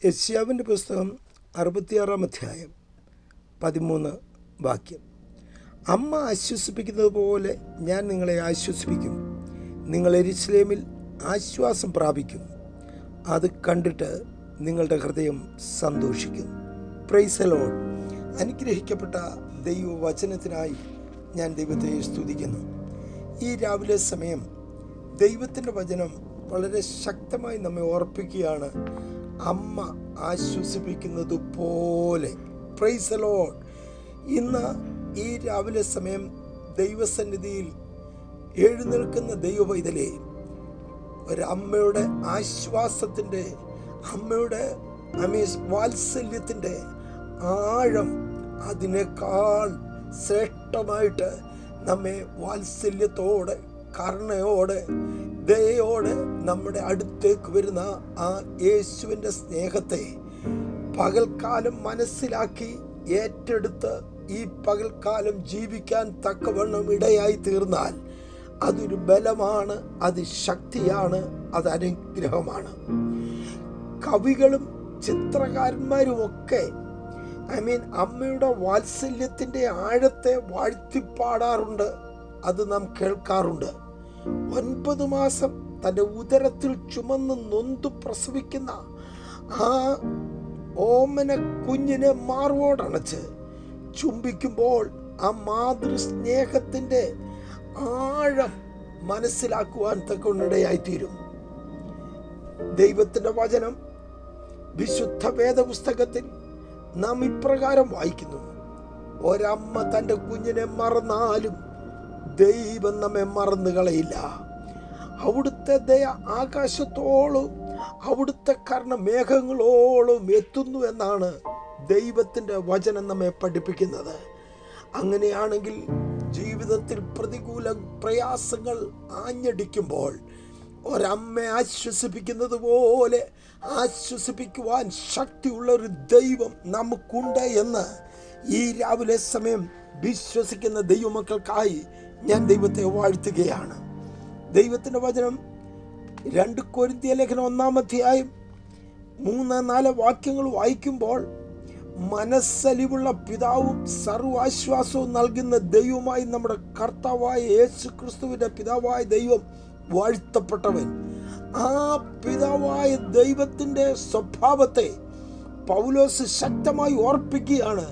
യശ്യാവിൻ്റെ പുസ്തകം അറുപത്തിയാറാം അധ്യായം പതിമൂന്ന് വാക്യം അമ്മ ആശ്വസിപ്പിക്കുന്നത് പോലെ ഞാൻ നിങ്ങളെ ആശ്വസിപ്പിക്കും നിങ്ങൾ എരിശ്ലേമിൽ ആശ്വാസം പ്രാപിക്കും അത് കണ്ടിട്ട് നിങ്ങളുടെ ഹൃദയം സന്തോഷിക്കും പ്രൈസലോൺ അനുഗ്രഹിക്കപ്പെട്ട ദൈവവചനത്തിനായി ഞാൻ ദൈവത്തെ സ്തുതിക്കുന്നു ഈ രാവിലെ സമയം ദൈവത്തിൻ്റെ വചനം വളരെ ശക്തമായി നമ്മെ ഓർപ്പിക്കുകയാണ് അമ്മ ആശ്വസിപ്പിക്കുന്നത് പോലെ പ്രൈസലോൺ ഇന്ന് ഈ രാവിലെ സമയം ദൈവസന്നിധിയിൽ എഴുന്നേൽക്കുന്ന ദൈവവൈതലേ ഒരമ്മയുടെ ആശ്വാസത്തിൻ്റെ അമ്മയുടെ അമീസ് വാത്സല്യത്തിൻ്റെ ആഴം അതിനേക്കാൾ ശ്രേഷ്ഠമായിട്ട് നമ്മെ വാത്സല്യത്തോടെ കരുണയോടെ ദയോടെ നമ്മുടെ അടുത്തേക്ക് വരുന്ന ആ യേശുവിൻ്റെ സ്നേഹത്തെ പകൽക്കാലം മനസ്സിലാക്കി ഏറ്റെടുത്ത് ഈ പകൽക്കാലം ജീവിക്കാൻ തക്കവണ്ണം ഇടയായി തീർന്നാൽ അതൊരു ബലമാണ് അത് ശക്തിയാണ് അത് അനുഗ്രഹമാണ് കവികളും ചിത്രകാരന്മാരും ഒക്കെ ഐ മീൻ അമ്മയുടെ വാത്സല്യത്തിൻ്റെ ആഴത്തെ വാഴ്ത്തിപ്പാടാറുണ്ട് അത് നാം കേൾക്കാറുണ്ട് ഒൻപത് മാസം തൻ്റെ ഉദരത്തിൽ ചുമന്ന് നൊന്തു പ്രസവിക്കുന്ന ആ ഓമന കുഞ്ഞിനെ മാർവോടണച്ച് ചുംബിക്കുമ്പോൾ ആ മാതൃസ്നേഹത്തിൻ്റെ ആഴം മനസ്സിലാക്കുവാൻ തക്കൊണ്ടിടയായിത്തീരും ദൈവത്തിൻ്റെ വചനം വിശുദ്ധ വേദപുസ്തകത്തിൽ നാം ഇപ്രകാരം വായിക്കുന്നു ഒരമ്മ തൻ്റെ കുഞ്ഞിനെ മറന്നാലും ദൈവം നമ്മെ മറന്നു കളയില്ല അവിടുത്തെ ദയ ആകാശത്തോളം അവിടുത്തെ കർണ മേഘങ്ങളോളം എത്തുന്നു എന്നാണ് ദൈവത്തിൻ്റെ വചനം നമ്മെ പഠിപ്പിക്കുന്നത് അങ്ങനെയാണെങ്കിൽ ജീവിതത്തിൽ പ്രതികൂല പ്രയാസങ്ങൾ ആഞ്ഞടിക്കുമ്പോൾ ഒരമ്മ ആശ്വസിപ്പിക്കുന്നത് പോലെ ആശ്വസിപ്പിക്കുവാൻ ശക്തിയുള്ള ഒരു ദൈവം നമുക്കുണ്ട് എന്ന് ഈ രാവിലെ സമയം വിശ്വസിക്കുന്ന ദൈവമക്കൾക്കായി ഞാൻ ദൈവത്തെ വാഴ്ത്തുകയാണ് ദൈവത്തിൻ്റെ വചനം രണ്ട് കൊരിന്തിയ ലേഖനം ഒന്നാമധ്യായം മൂന്ന് നാല് വാക്യങ്ങൾ വായിക്കുമ്പോൾ മനസ്സലിവുള്ള പിതാവും സർവാശ്വാസവും നൽകുന്ന ദൈവമായി നമ്മുടെ കർത്താവായ യേശു ക്രിസ്തുവിൻ്റെ പിതാവായ ദൈവം വാഴ്ത്തപ്പെട്ടവൻ ആ പിതാവായ ദൈവത്തിൻ്റെ സ്വഭാവത്തെ പൗലോസ് ശക്തമായി ഓർപ്പിക്കുകയാണ്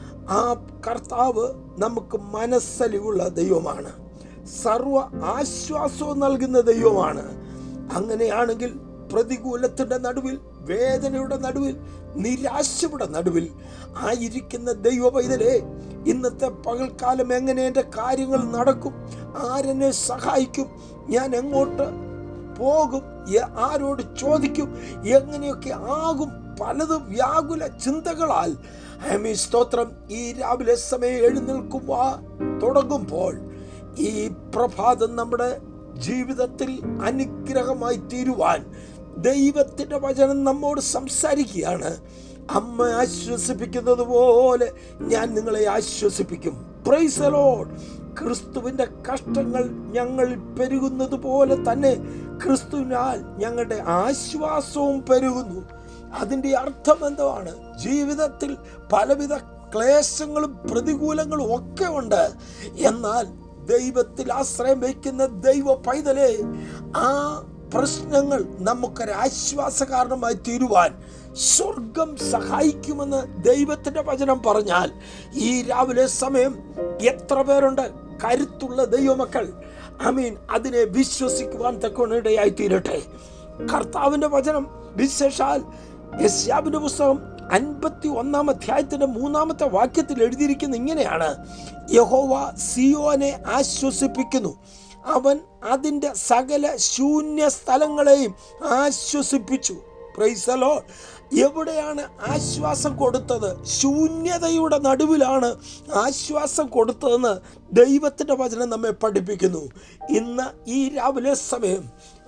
ആ കർത്താവ് നമുക്ക് മനസ്സലിവുള്ള ദൈവമാണ് സർവ ആശ്വാസവും നൽകുന്ന ദൈവമാണ് അങ്ങനെയാണെങ്കിൽ പ്രതികൂലത്തിൻ്റെ നടുവിൽ വേദനയുടെ നടുവിൽ നിരാശയുടെ നടുവിൽ ആയിരിക്കുന്ന ദൈവ പൈതലേ ഇന്നത്തെ പകൽക്കാലം എങ്ങനെ എൻ്റെ കാര്യങ്ങൾ നടക്കും ആരെന്നെ സഹായിക്കും ഞാൻ എങ്ങോട്ട് പോകും ആരോട് ചോദിക്കും എങ്ങനെയൊക്കെ ആകും പലതും വ്യാകുല ചിന്തകളാൽ ഹമി സ്തോത്രം ഈ രാവിലെ സമയം എഴുന്നേൽക്കുവാ തുടങ്ങുമ്പോൾ ഈ പ്രഭാതം നമ്മുടെ ജീവിതത്തിൽ അനുഗ്രഹമായി തീരുവാൻ ദൈവത്തിൻ്റെ വചനം നമ്മോട് സംസാരിക്കുകയാണ് അമ്മ ആശ്വസിപ്പിക്കുന്നത് പോലെ ഞാൻ നിങ്ങളെ ആശ്വസിപ്പിക്കും പ്രൈസലോഡ് ക്രിസ്തുവിൻ്റെ കഷ്ടങ്ങൾ ഞങ്ങളിൽ പെരുകുന്നത് പോലെ തന്നെ ക്രിസ്തുവിനാൽ ഞങ്ങളുടെ ആശ്വാസവും പെരുകുന്നു അതിൻ്റെ അർത്ഥം എന്താണ് ജീവിതത്തിൽ പലവിധ ക്ലേശങ്ങളും പ്രതികൂലങ്ങളും ഒക്കെ ഉണ്ട് എന്നാൽ ദൈവത്തിൽ ആശ്രയം വയ്ക്കുന്ന ദൈവ പൈതലേ ആ പ്രശ്നങ്ങൾ നമുക്കൊരു ആശ്വാസ കാരണമായി തീരുവാൻ സ്വർഗം സഹായിക്കുമെന്ന് ദൈവത്തിന്റെ വചനം പറഞ്ഞാൽ ഈ രാവിലെ സമയം എത്ര പേരുണ്ട് കരുത്തുള്ള ദൈവമക്കൾ അമീൻ അതിനെ വിശ്വസിക്കുവാൻ തക്കോണിടയായി തീരട്ടെ കർത്താവിന്റെ വചനം വിശേഷാൽ യസ്യാബിന്റെ പുസ്തകം അൻപത്തി ഒന്നാം അധ്യായത്തിന്റെ മൂന്നാമത്തെ വാക്യത്തിൽ എഴുതിയിരിക്കുന്ന ഇങ്ങനെയാണ് യഹോവ സിയോനെ ആശ്വസിപ്പിക്കുന്നു അവൻ അതിൻ്റെ സകല ശൂന്യ സ്ഥലങ്ങളെയും ആശ്വസിപ്പിച്ചു പ്രൈസലോ എവിടെയാണ് ആശ്വാസം കൊടുത്തത് ശൂന്യതയുടെ നടുവിലാണ് ആശ്വാസം കൊടുത്തതെന്ന് ദൈവത്തിൻ്റെ വചനം നമ്മെ പഠിപ്പിക്കുന്നു ഇന്ന് ഈ രാവിലെ സമയം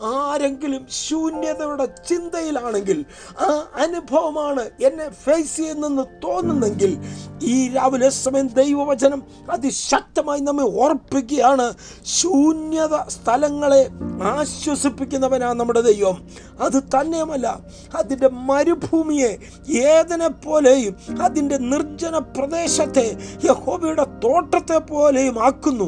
ആരെങ്കിലും ശൂന്യതയുടെ ചിന്തയിലാണെങ്കിൽ ആ അനുഭവമാണ് എന്നെ ഫേസ് ചെയ്യുന്നെന്ന് തോന്നുന്നെങ്കിൽ ഈ രാവിലെ സമയം ദൈവവചനം അതിശക്തമായി നമ്മെ ഓർപ്പിക്കുകയാണ് ശൂന്യത സ്ഥലങ്ങളെ ആശ്വസിപ്പിക്കുന്നവനാണ് നമ്മുടെ ദൈവം അത് തന്നെയുമല്ല അതിൻ്റെ മരുഭൂമിയെ ഏതിനെ പോലെയും അതിൻ്റെ നിർജ്ജന പ്രദേശത്തെ യഹോബയുടെ തോട്ടത്തെ പോലെയും ആക്കുന്നു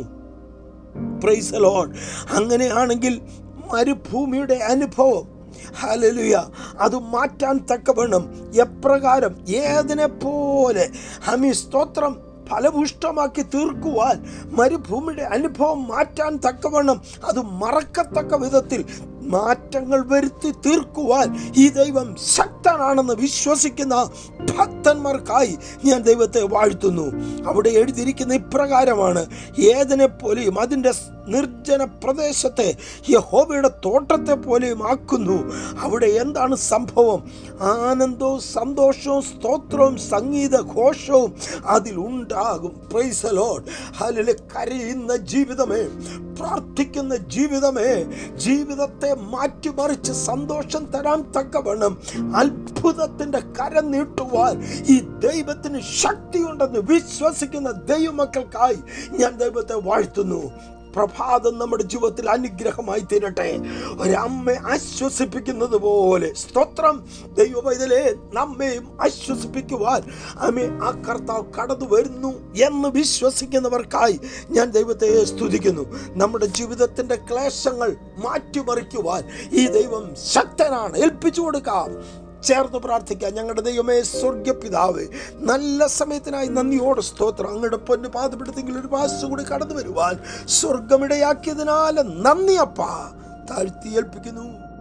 പ്രൈസ് ലോൺ അങ്ങനെയാണെങ്കിൽ മരുഭൂമിയുടെ അനുഭവം ഹലലുയ അത് മാറ്റാൻ തക്കവണ്ണം എപ്രകാരം ഏതിനെ പോലെ ഹമി സ്തോത്രം ഫലഭൂഷ്ടമാക്കി തീർക്കുവാൻ മരുഭൂമിയുടെ അനുഭവം മാറ്റാൻ തക്കവണ്ണം അത് മറക്കത്തക്ക വിധത്തിൽ മാറ്റങ്ങൾ വരുത്തി തീർക്കുവാൻ ഈ ദൈവം ശക്തനാണെന്ന് വിശ്വസിക്കുന്ന ഭക്തന്മാർക്കായി ഞാൻ ദൈവത്തെ വാഴ്ത്തുന്നു അവിടെ എഴുതിയിരിക്കുന്ന ഇപ്രകാരമാണ് ഏതിനെ പോലെയും അതിൻ്റെ നിർജ്ജന പ്രദേശത്തെ യഹോബയുടെ തോട്ടത്തെ പോലെയും ആക്കുന്നു അവിടെ എന്താണ് സംഭവം ആനന്ദവും സന്തോഷവും സ്തോത്രവും സംഗീത ഘോഷവും അതിലുണ്ടാകും പ്രൈസലോൺ അതിൽ കരയുന്ന ജീവിതമേ പ്രാർത്ഥിക്കുന്ന ജീവിതമേ ജീവിതത്തെ മാറ്റിമറിച്ച് സന്തോഷം തരാൻ തക്കവണ്ണം അത്ഭുതത്തിന്റെ കരം നീട്ടുവാൻ ഈ ദൈവത്തിന് ശക്തിയുണ്ടെന്ന് വിശ്വസിക്കുന്ന ദൈവമക്കൾക്കായി ഞാൻ ദൈവത്തെ വാഴ്ത്തുന്നു പ്രഭാതം നമ്മുടെ ജീവിതത്തിൽ അനുഗ്രഹമായി തീരട്ടെ ഒരമ്മ ആശ്വസിപ്പിക്കുന്നത് പോലെ സ്തോത്രം ദൈവവൈതലെ നമ്മയും ആശ്വസിപ്പിക്കുവാൻ അമ്മേ ആ കർത്താവ് കടന്നു വരുന്നു എന്ന് വിശ്വസിക്കുന്നവർക്കായി ഞാൻ ദൈവത്തെ സ്തുതിക്കുന്നു നമ്മുടെ ജീവിതത്തിന്റെ ക്ലേശങ്ങൾ മാറ്റിമറിക്കുവാൻ ഈ ദൈവം ശക്തനാണ് ഏൽപ്പിച്ചു കൊടുക്കാം ചേർന്ന് പ്രാർത്ഥിക്കാം ഞങ്ങളുടെ ദൈവമേ സ്വർഗപിതാവ് നല്ല സമയത്തിനായി നന്ദിയോട് സ്തോത്രം അങ്ങയുടെ പൊന്ന് പാതപ്പെടുത്തെങ്കിൽ ഒരു പാസ് കൂടി കടന്നു വരുവാൻ സ്വർഗമിടയാക്കിയതിനാൽ നന്ദിയപ്പ താഴ്ത്തി ഏൽപ്പിക്കുന്നു